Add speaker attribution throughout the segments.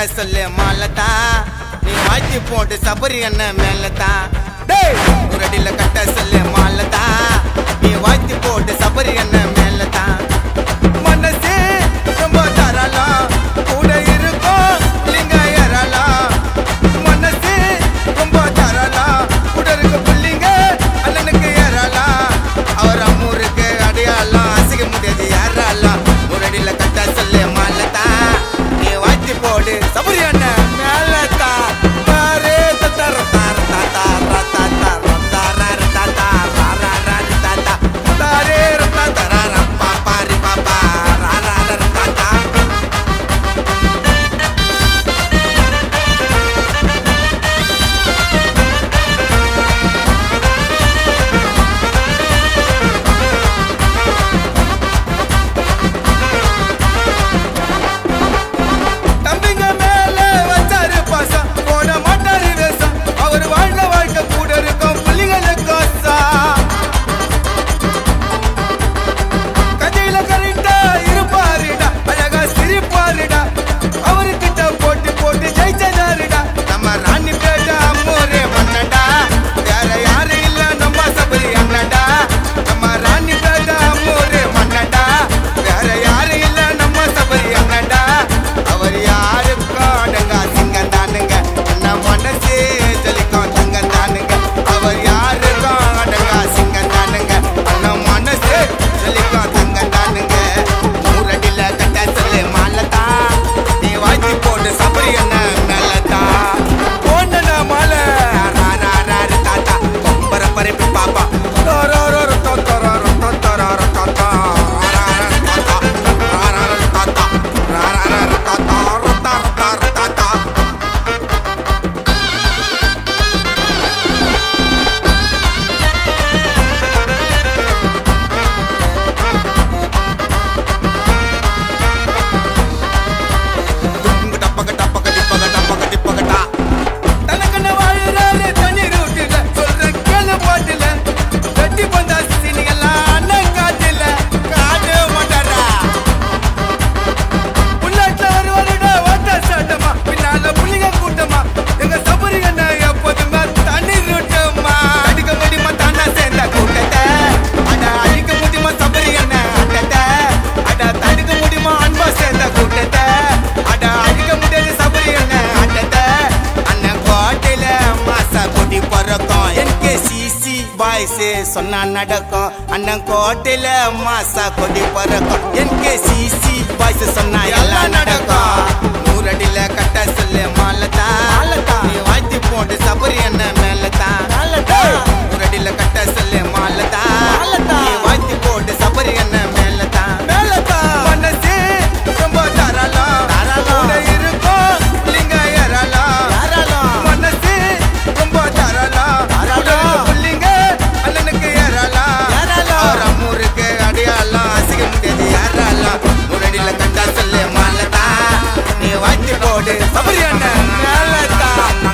Speaker 1: சொல்லு மாலதா நீ வாய்ச்சி போட்டு சபரி என்ன மேலதா டேய் ஒரு அடியில கட்ட சொல்லு மாலதா நீ வாய்ச்சி போட்டு சபரி என்ன மேலதா மனசே ரொம்ப தரலாம் கூட இருக்கும் லிங்க ஏறலாம் மனசே ரொம்ப தரலாம் கூட இருக்க பிள்ளைங்க அண்ணனுக்கு ஏறலாம் அவர் அம்மூருக்கு அடையாளம் அசிக்க முடியாது யாராலாம் ஒரு அடியில கட்ட சொல்லு மாலதா நீ வாய்ச்சி போடு சபரி என்ன மேலதா தாரே தத்தர தார தாத்தா ரத்தா தார தார தாத்தா ராரா ராரி தாத்தா தாரே ரத்தா தாரா ரப்பா பாரி பாப்பா ராரா ராரி தாத்தா தம்பிங்க மேல வச்சாரு பாசம் போட மாட்டாரு வேஷம் அவர் வாழ்ந்த வாழ்க்கை கூட இருக்கும் புள்ளிகளுக்கு ஆசா. கதையில கரெக்டா இருப்பாருடா அழகா சிரிப்பாருடா அவர்கிட்ட போட்டு போட்டு ஜெயிச்சதாருடா நம்ம ராணி பேட்ட அம்மூரே மன்னடா வேற யாரும் இல்ல நம்ம சபரி அண்ணடா நம்ம ராணி பேட்ட அம்மூரே மன்னடா வேற யாரும் இல்ல நம்ம சபரி அண்ணடா அவர் யாருக்கும் அடங்கா சிங்கம் தானுங்க என்ன மனசே ஜலிக்கும் தங்கம் தானுங்க அவர் யாருக்கும் அடங்கா சிங்கம் தானுங்க என்ன மனசே ஜலிக்கும் தங்கம் தானுங்க ஊரடியில கட்ட சொல்லு மாலதா நீ வாய்ச்சி போட்டு சபரி என்ன மேலதா போனடா மாலை ராராராரு தாத்தா கொம்பர பரப்பி பாப்பா தோரோரோ தோத்தோரோரோ தோத்தோரோரோ தோத்தோ ராராரு தாத்தா ராராரு தாத்தா ராராரு தாத்தா ரத்தா ரத்தா தாத்தா டும்கு டப்பக டப்பக டிப்பக டப்பக டிப்பகடா. தனக்கென்ன வாழுறாரு தனி ரூட்டுல, சொல்றேன் கேளு பாட்டுல. வெட்டி பந்தா சீனிகள்லாம் அண்ணன் காட்டுல, காட்ட மாட்டாரா. புல்லட்ல வருவாருடா, ஓட்ட சாட்டமா, பின்னால புள்ளிங்க கூட்டமா. எங்க சபரி அண்ணன் எப்போதுமே தனி ரூட்டுமா. அடிக்க முடியுமா தானா சேர்ந்த கூட்டத்தை? அட அழிக்க முடியுமா சபரி அண்ணன் ஆட்டத்தை? அட தடுக்க முடியுமா அன்பா சேர்ந்த கூட்டத்தை? அட அழிக்க முடியாது சபரி அண்ணன் ஆட்டத்தை? அண்ணன் கோட்டையில மாசா கொடி பறக்கும் என்கேசிசி பாய்ஸ் சொன்னா நடக்கும் அண்ணன் கோட்டையில மாசா கொடி பறக்கும் என்கேசிசி பாய்ஸ் சொன்னா எல்லாம் நடக்கும் நூறடியில கட்ட சொல்லு மாலதா நீ வாய்த்தி போட்டு சபரி என்ன மேலதா நூறடியில கட்ட சொல்லு மாலதா நீ வாய்த்தி போட்டு சபரி என்ன மேலதா மேலதா மனசே ரொம்ப தாராளம் கூட இருக்கும் லிங்க ஏறலாம் மனசே ரொம்ப தாராளம் கூட இருக்க புள்ளிங்க அண்ணனுக்கு ஏறலாம் அவர் அம்மூருக்கு அடையாளம் அசிக்க முடியாது யாராலாம் முரடியில கண்டா சொல்லு மாலதா நீ வாய்த்தி போடு சபரி அண்ணன் மேலதா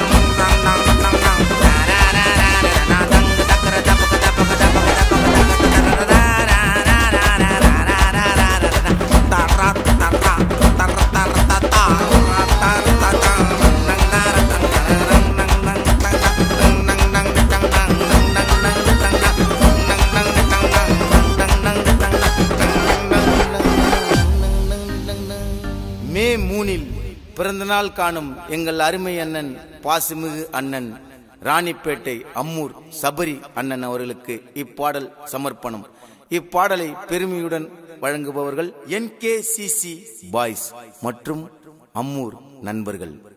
Speaker 1: மே மூணில் பிறந்தநாள் காணும் எங்கள் அருமை அண்ணன் பாசுமிகு அண்ணன் ராணிப்பேட்டை அம்மூர் சபரி அண்ணன் அவர்களுக்கு இப்பாடல் சமர்ப்பணம் இப்பாடலை பெருமையுடன் வழங்குபவர்கள் என் கே பாய்ஸ் மற்றும் அம்மூர் நண்பர்கள்